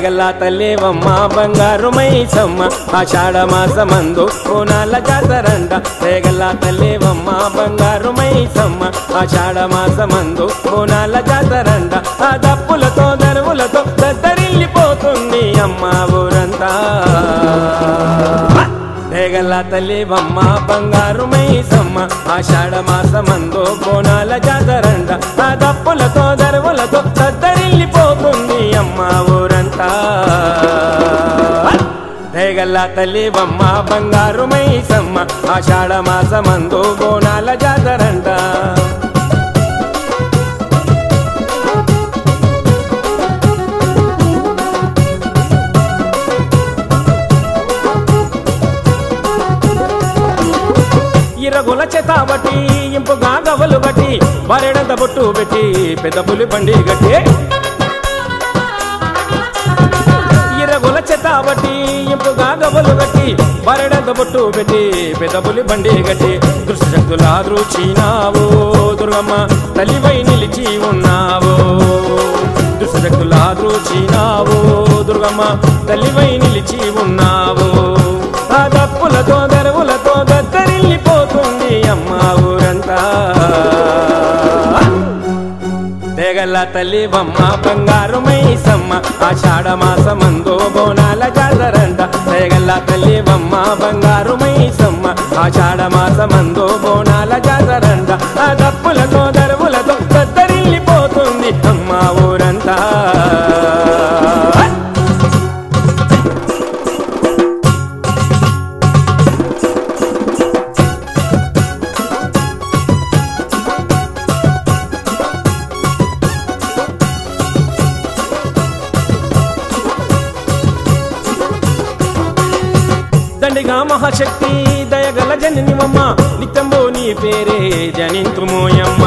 తేగల్లా తల్లేవమ్మ బంగారు మైసమ్మ ఆషాఢ మాసమందు కోనాల జాతరంట తేగల్లా తల్లేవమ్మ బంగారు మైసమ్మ ఆషాఢ మాసమందు కోనాల జాతరంట ఆ దప్పులతో దరువులతో దద్దరిల్లిపోతుంది అమ్మ ఊరంతా తేగల్లా తల్లివమ్మ బంగారు మైసమ్మ ఆషాఢ మాసమందు కోనాల జాతరంట ఆ దప్పులతో దరువులతో దద్దరిల్లిపోతుంది అమ్మ ఊరంతా తేగల్లా తల్లివమ్మ బంగారు మైసమ్మ ఆషాఢ మాసమందు కోనాల జాతరంట ఇరగుల చేతాబట్టి ఇంపుగా గవలు బట్టి వరెడంత బొట్టు పెట్టి పెద్ద పులి బండి గట్టి ఇరగుల చేతాబట్టి ఇంపుగా గవలు గట్టి వరెడంత బొట్టు పెట్టి పెద్ద పులి బండి గట్టి దృష్టి శక్తుల దృచినావు దుర్గమ్మ తల్లివై నిలిచి ఉన్నావు దృష్టి శక్తుల దృచినావు దుర్గమ్మ తల్లివై నిలిచి ఉన్నావు ఆ దప్పులతో దరువులతో దద్దరిల్లిపోతుంది అమ్మ ఊరంతా తెగల తల్లి బొమ్మ బంగారు మైసమ్మ ఆషాఢ మాసమందు బోనాల జాతరంట తెగల తల్లి బొమ్మ బంగారు మైసమ్మ ఆషాఢ మాసమందు బోనాల జాతరంట ఆ దప్పులతో దరువులతో దద్దరిల్లిపోతుంది అమ్మ ఊరంతా దండిగా మహాశక్తి దయగల జననివమ్మ నిత్యంబో నీ పేరే జనింతుమోయమ్మ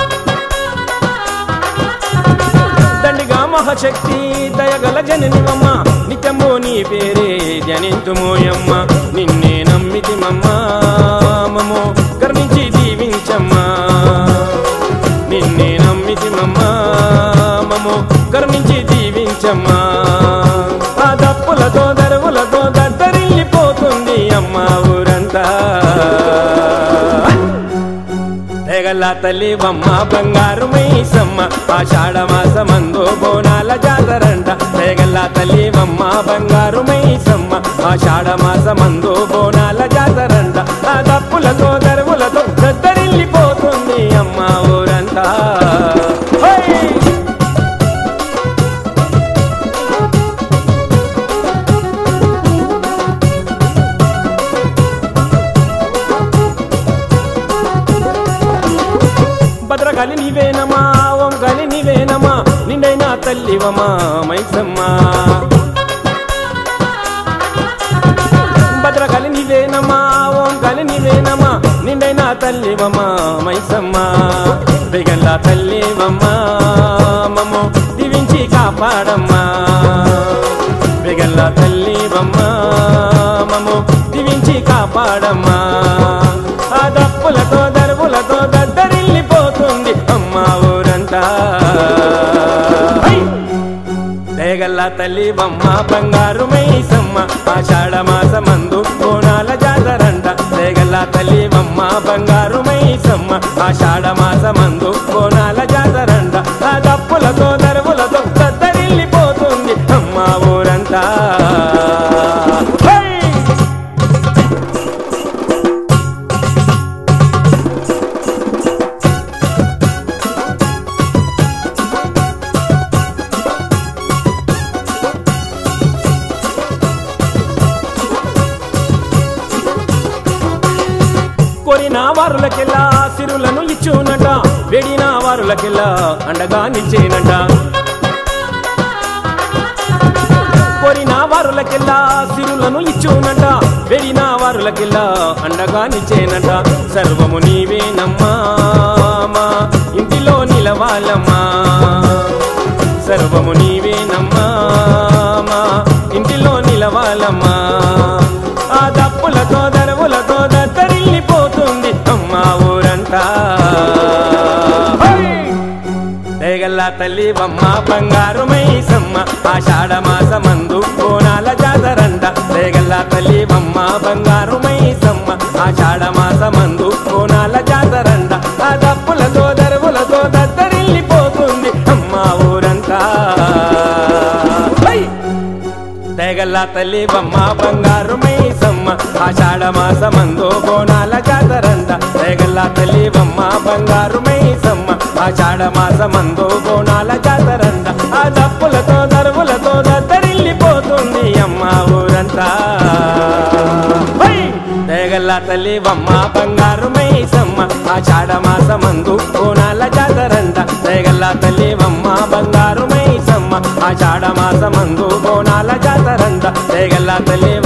దండిగా మహాశక్తి దయగల జననివమ్మ నిత్యంబో నీ పేరే జనింతుమోయమ్మ నిన్నే నమ్మితిమమ్మ మమో కర్ణించి దీవించమ్మా నిన్నే నమ్మితిమమ్మ మమో కర్ణించి దీవించమ్మా ఆ దప్పులతో దరువులతో దద్దరిల్లిపోతుంది అమ్మ ఊరంతా తెగల తల్లి బొమ్మ బంగారు మైసమ్మ ఆషాఢ మాసమందు బోనాల జాతరంట తెగల తల్లి బొమ్మ బంగారు మైసమ్మ ఆషాఢ మాసమందు బోనాల జాతరంట ఆ దప్పులతో దరువులతో దద్దరిల్లిపోతుంది అమ్మ ఊరంతా హై! భద్రకాళి నీవేనమా ఓంకాళి నీవేనమా నిండైనా తల్లివమా మైసమ్మా భద్రకాళి నీవేనమా ఓంకాళి నీవేనమా నిండైనా తల్లివమా మైసమ్మా బిగల్ల తల్లివమ్మా మమ్మో దీవించి కాపాడమ్మా బిగల్ల తల్లివమ్మా మమ్మో దీవించి కాపాడమ్మా ఆ దప్పులతో దరువులతో దద్దరిల్లిపోతుంది అమ్మ ఊరంతా హై! దేగల్ల తల్లి బొమ్మ బంగారు మైసమ్మ ఆషాఢ మాసమందు కోణాల జాతరంట దేగల్ల తల్లి బొమ్మ బంగారు మైసమ్మ ఆషాఢ మాసమందు కోణాల జాతరంట ఆ దప్పులతో దరువులతో దద్దరిల్లిపోతుంది అమ్మ ఊరంతా హై! కోరిన వారులకెల్లా సిరులను ఇచ్చునట వెడిన వారులకెల్లా అండగా నిచ్చేనట కోరిన వారులకెల్లా సిరులను ఇచ్చునట వెడిన వారులకెల్లా అండగా నిచ్చేనట సర్వము నీవేనమ్మా మా ఇంటిలో నిలవాలమ్మా సర్వము నీవేనమ్మా మా ఇంటిలో నిలవాలమ్మా ఆ దప్పులతో దరువులతో దద్దరిల్లిపోతుంది అమ్మ ఊరంతా హై! తెగల్ల తల్లి బొమ్మ బంగారు మైసమ్మ ఆషాఢ మాసమందు కోనాల జాతరంట రేగల్ల తల్లి బొమ్మ బంగారు మైసమ్మ ఆషాఢ మాసమందు కోనాల జాతరంట ఆ దప్పులతో దరువులతో దద్దరిల్లిపోతుంది అమ్మ ఊరంతా హై! తెగల్ల తల్లి బొమ్మ బంగారు మైసమ్మ ఆషాఢ మాసమందు బోనాల జాతరంట తెగల్ల తల్లి బొమ్మ బంగారు మైసమ్మ ఆషాఢ మాసమందు బోనాల జాతరంట ఆ దప్పులతో దరువులతో దద్దరిల్లిపోతుంది అమ్మ ఊరంతా హై! తెగల్ల తల్లి బొమ్మ బంగారు మైసమ్మ ఆషాఢ మాసమందు బోనాల జాతరంట తెగల్ల తల్లి బొమ్మ బంగారు మైసమ్మ ఆషాఢ మాసమందు బోనాల జాతరంట తెగల్ల తల్లి